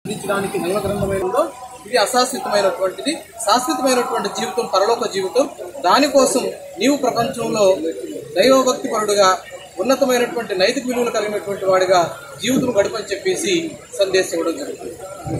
అందించడానికి నియమ గ్రంథమైనదో ఇది అశాశ్వతమైనటువంటిది శాశ్వతమైనటువంటి జీవితం పరలోక జీవితం దానికోసం నీవు ప్రపంచంలో దైవభక్తి పరుడుగా ఉన్నతమైనటువంటి నైతిక విలువలు కలిగినటువంటి వాడిగా జీవితం గడపని చెప్పేసి సందేశం ఇవ్వడం జరుగుతుంది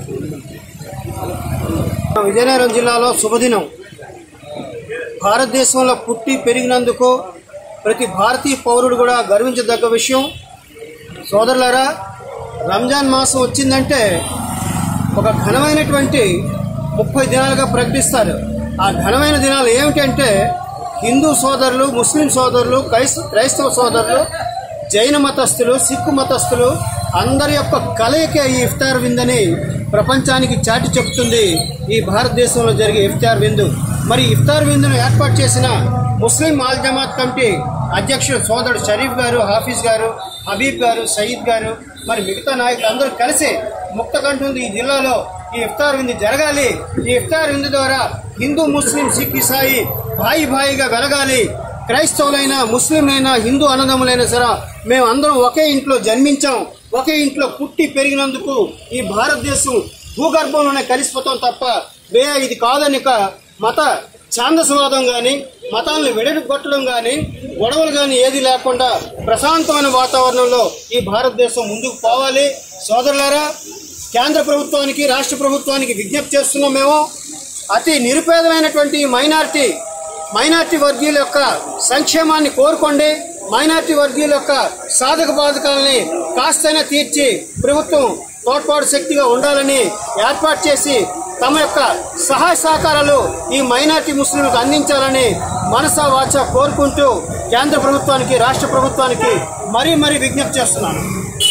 విజయనగరం జిల్లాలో శుభదినం భారతదేశంలో పుట్టి పెరిగినందుకు ప్రతి భారతీయ పౌరుడు కూడా గర్వించదగ్గ విషయం సోదరులారా రంజాన్ మాసం వచ్చిందంటే ఒక ఘనమైనటువంటి ముప్పై దినాలుగా ప్రకటిస్తారు ఆ ఘనమైన దినాలు ఏమిటంటే హిందూ సోదరులు ముస్లిం సోదరులు క్రైస్త క్రైస్తవ సోదరులు జైన మతస్థులు సిక్కు మతస్థులు అందరి యొక్క కలయికే ఈ ఇఫ్తార్ విందని ప్రపంచానికి చాటి చెప్తుంది ఈ భారతదేశంలో జరిగే ఇఫ్తార్ విందు మరి ఇఫ్తార్ విందును ఏర్పాటు చేసిన ముస్లిం ఆల్ జమాత్ కమిటీ అధ్యక్షుడు సోదరుడు షరీఫ్ గారు హాఫీజ్ గారు హబీబ్ గారు సయీద్ గారు మరి మిగతా నాయకులు అందరూ కలిసి ముక్తకంటుంది ఈ జిల్లాలో ఈ ఇఫ్తార్ విందు జరగాలి ఈ ఇఫ్తార్ విందు ద్వారా హిందూ ముస్లిం సిక్ ఇసాయి భాయి భాయిగా వెలగాలి క్రైస్తవులైనా ముస్లింలైనా హిందూ అన్నదమ్ములైనా సరే మేము అందరం ఒకే ఇంట్లో జన్మించాం ఒకే ఇంట్లో పుట్టి పెరిగినందుకు ఈ భారతదేశం భూగర్భంలోనే కలిసిపోతాం తప్ప వే ఇది కాదనిక మత ఛాందసవాదం గాని మతాలను వెడగొట్టడం గాని గొడవలు గాని ఏది లేకుండా ప్రశాంతమైన వాతావరణంలో ఈ భారతదేశం ముందుకు పోవాలి సోదరులారా కేంద్ర ప్రభుత్వానికి రాష్ట్ర ప్రభుత్వానికి విజ్ఞప్తి చేస్తున్నాం మేము అతి నిరుపేదమైనటువంటి మైనారిటీ మైనార్టీ వర్గీయుల యొక్క సంక్షేమాన్ని కోరుకోండి మైనార్టీ వర్గీయుల యొక్క సాధక బాధకాలని కాస్తైనా తీర్చి ప్రభుత్వం తోడ్పాటు శక్తిగా ఉండాలని ఏర్పాటు చేసి తమ యొక్క సహాయ సహకారాలు ఈ మైనార్టీ ముస్లింలకు అందించాలని మనసా వాచ కోరుకుంటూ కేంద్ర ప్రభుత్వానికి రాష్ట్ర ప్రభుత్వానికి మరీ మరీ విజ్ఞప్తి చేస్తున్నాను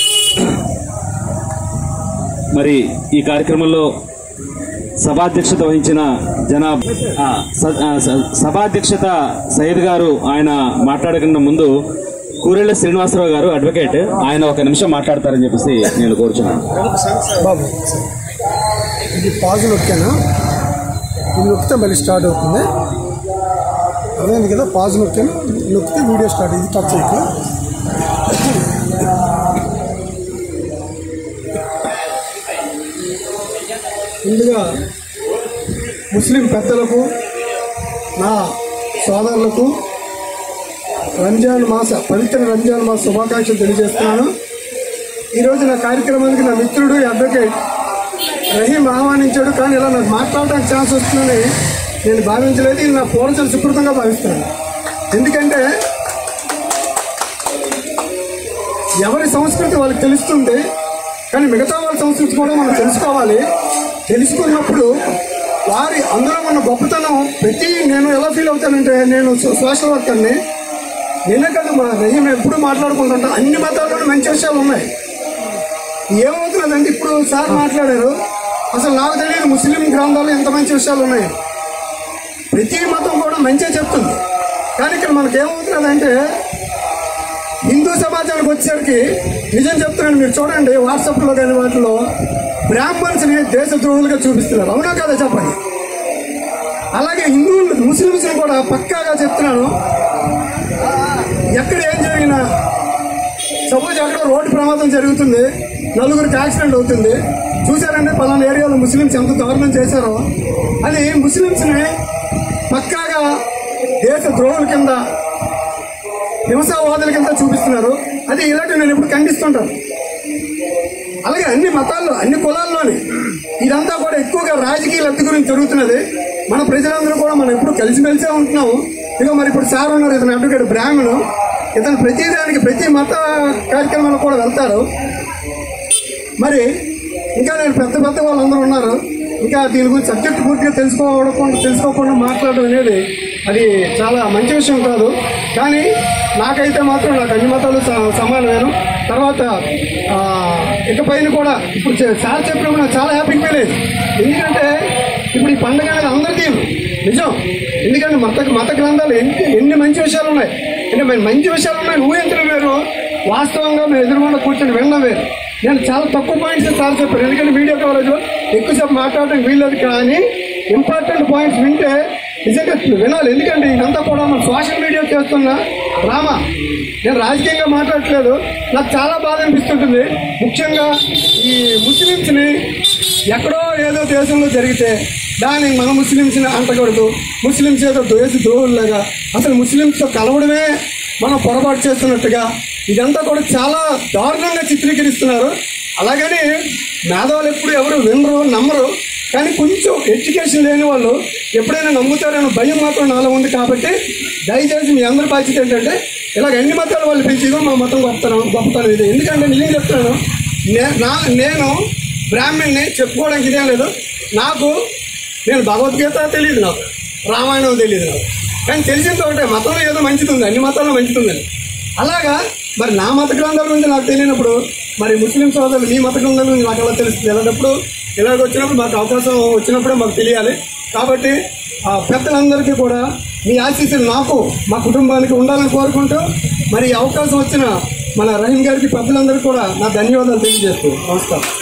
మరి ఈ కార్యక్రమంలో సభాధ్యక్షత వహించిన జనాబ్ ఆ, స- ఆ, స- సభాధ్యక్షత సయ్యద్ గారు ఆయన మాట్లాడకుండా ముందు కూరెళ్ల శ్రీనివాసరావు గారు అడ్వకేట్ ఆయన ఒక నిమిషం మాట్లాడతారని చెప్పేసి నేను కోరుచున్నాను బాబు ఇది పాజ్ నొక్కాను ఇది నొక్కితే మళ్ళీ స్టార్ట్ అవుతుంది అదేంది కదా పాజ్ నొక్కాను నొక్కితే వీడియో స్టార్ట్ ఇది టచ్ అయితే ముందుగా ముస్లిం పెద్దలకు నా సోదరులకు రంజాన్ మాస పవిత్ర రంజాన్ మాస శుభాకాంక్షలు తెలియజేస్తున్నాను ఈరోజు నా కార్యక్రమానికి నా మిత్రుడు అడ్వకేట్ రహీం ఆహ్వానించాడు కానీ ఇలా నాకు మాట్లాడడానికి ఛాన్స్ వస్తుందని నేను భావించలేదు ఇది నా పూర్వచల సుకృతంగా భావిస్తాను ఎందుకంటే ఎవరి సంస్కృతి వాళ్ళకి తెలుస్తుంది కానీ మిగతా వాళ్ళ సంస్కృతి కూడా మనం తెలుసుకోవాలి తెలుసుకున్నప్పుడు వారి అందులో ఉన్న గొప్పతనం ప్రతి నేను ఎలా ఫీల్ అవుతానంటే నేను సో- సోషల్ వర్కర్ని నేనే కదా మా రహీం ఎప్పుడు మాట్లాడుకుంటుంటా అన్ని మతాల్లోనూ మంచి విషయాలు ఉన్నాయి ఏమవుతున్నదంటే ఇప్పుడు సార్ మాట్లాడారు అసలు నాకు తెలియదు ముస్లిం గ్రంథాలు ఎంత మంచి విషయాలు ఉన్నాయి ప్రతి మతం కూడా మంచిగా చెప్తుంది కానీ ఇక్కడ మనకి ఏమవుతున్నదంటే హిందూ సమాజానికి వచ్చేసరికి నిజం చెప్తున్నాను మీరు చూడండి వాట్సాప్లో కానీ వాటిలో బ్రాహ్మణ్స్ని దేశ ద్రోహులుగా చూపిస్తున్నారు అవునా కదా చెప్పండి అలాగే హిందువులు ముస్లిమ్స్ని కూడా పక్కాగా చెప్తున్నాను ఎక్కడ ఏం జరిగినా సపోజ్ అక్కడ రోడ్డు ప్రమాదం జరుగుతుంది నలుగురికి యాక్సిడెంట్ అవుతుంది చూసారంటే పలానా ఏరియాలో ముస్లిమ్స్ ఎంత దారుణం చేశారో అది ముస్లిమ్స్ని పక్కాగా దేశ ద్రోహుల కింద హింసావాదుల కింద చూపిస్తున్నారు అది ఇలాంటివి నేను ఇప్పుడు ఖండిస్తుంటాను అలాగే అన్ని మతాల్లో అన్ని కులాల్లోని ఇదంతా కూడా ఎక్కువగా రాజకీయ లబ్ధి గురించి జరుగుతున్నది మన ప్రజలందరూ కూడా మనం ఎప్పుడు కలిసిమెలిసే ఉంటున్నాము ఇక మరి ఇప్పుడు సార్ ఉన్నారు ఇతను అడ్వకేట్ బ్రాహ్మణు ఇతను ప్రతి దానికి ప్రతి మత కార్యక్రమాలకు కూడా వెళ్తారు మరి ఇంకా నేను పెద్ద పెద్ద వాళ్ళందరూ ఉన్నారు ఇంకా దీని గురించి సబ్జెక్ట్ పూర్తిగా తెలుసుకోవడం తెలుసుకోకుండా మాట్లాడడం అనేది అది చాలా మంచి విషయం కాదు కానీ నాకైతే మాత్రం నాకు అన్ని మతాలు స- సమానమేను తర్వాత ఆ, ఇకపైన కూడా ఇప్పుడు చే- సార్ చెప్పినప్పుడు నాకు చాలా హ్యాపీ ఫీల్ అయింది ఎందుకంటే ఇప్పుడు ఈ పండుగ అనేది అందరికీ నిజం ఎందుకంటే మత మత గ్రంథాలు ఎన్ని ఎన్ని మంచి విషయాలు ఉన్నాయి అంటే మరి మంచి విషయాలు ఉన్నాయి ఊహించడం వేరు వాస్తవంగా మేము ఎదురుకుండా కూర్చొని వినడం వేరు నేను చాలా తక్కువ పాయింట్స్ సార్ చెప్పాను ఎందుకంటే వీడియో కవరేజ్ ఎక్కువసేపు మాట్లాడడం వీల్లేదు కానీ ఇంపార్టెంట్ పాయింట్స్ వింటే నిజంగా వినాలి ఎందుకంటే ఇదంతా కూడా మనం సోషల్ మీడియా చేస్తున్న డ్రామా నేను రాజకీయంగా మాట్లాడట్లేదు నాకు చాలా బాధ అనిపిస్తుంటుంది ముఖ్యంగా ఈ ముస్లిమ్స్ని ఎక్కడో ఏదో దేశంలో జరిగితే దాన్ని మన ముస్లిమ్స్ని అంటకూడదు ముస్లిమ్స్ ఏదో దేశ ద్రోహుల్లాగా అసలు ముస్లిమ్స్తో కలవడమే మనం పొరపాటు చేస్తున్నట్టుగా ఇదంతా కూడా చాలా దారుణంగా చిత్రీకరిస్తున్నారు అలాగని మేధావులు ఎప్పుడు ఎవరు వినరు నమ్మరు కానీ కొంచెం ఎడ్యుకేషన్ లేని వాళ్ళు ఎప్పుడైనా నమ్ముతారన్న భయం మాత్రం నాలో ఉంది కాబట్టి దయచేసి మీ అందరి బాధ్యత ఏంటంటే ఇలాగ అన్ని మతాల వాళ్ళు పిలిచిదో మా మతం గొప్పతనం గొప్పతనం ఇది ఎందుకంటే నేను చెప్తాను నే నా నేను బ్రాహ్మణ్ణి చెప్పుకోవడానికి ఇదేం లేదు నాకు నేను భగవద్గీత తెలియదు నాకు రామాయణం తెలియదు నాకు కానీ తెలిసింది ఒకటే మతంలో ఏదో మంచిది ఉంది అన్ని మతాల్లో మంచిది ఉందని అలాగా మరి నా మత గ్రంథాల గురించి నాకు తెలియనప్పుడు మరి ముస్లిం సోదరులు మీ మత గ్రంథాల గురించి నాకు ఎలా తెలుస్తుంది వెళ్ళినప్పుడు ఇలాగ వచ్చినప్పుడు మాకు అవకాశం వచ్చినప్పుడే మాకు తెలియాలి కాబట్టి ఆ పెద్దలందరికీ కూడా మీ ఆశీస్సులు నాకు మా కుటుంబానికి ఉండాలని కోరుకుంటూ మరి ఈ అవకాశం వచ్చిన మన రహీం గారికి పెద్దలందరికీ కూడా నా ధన్యవాదాలు తెలియజేస్తూ నమస్కారం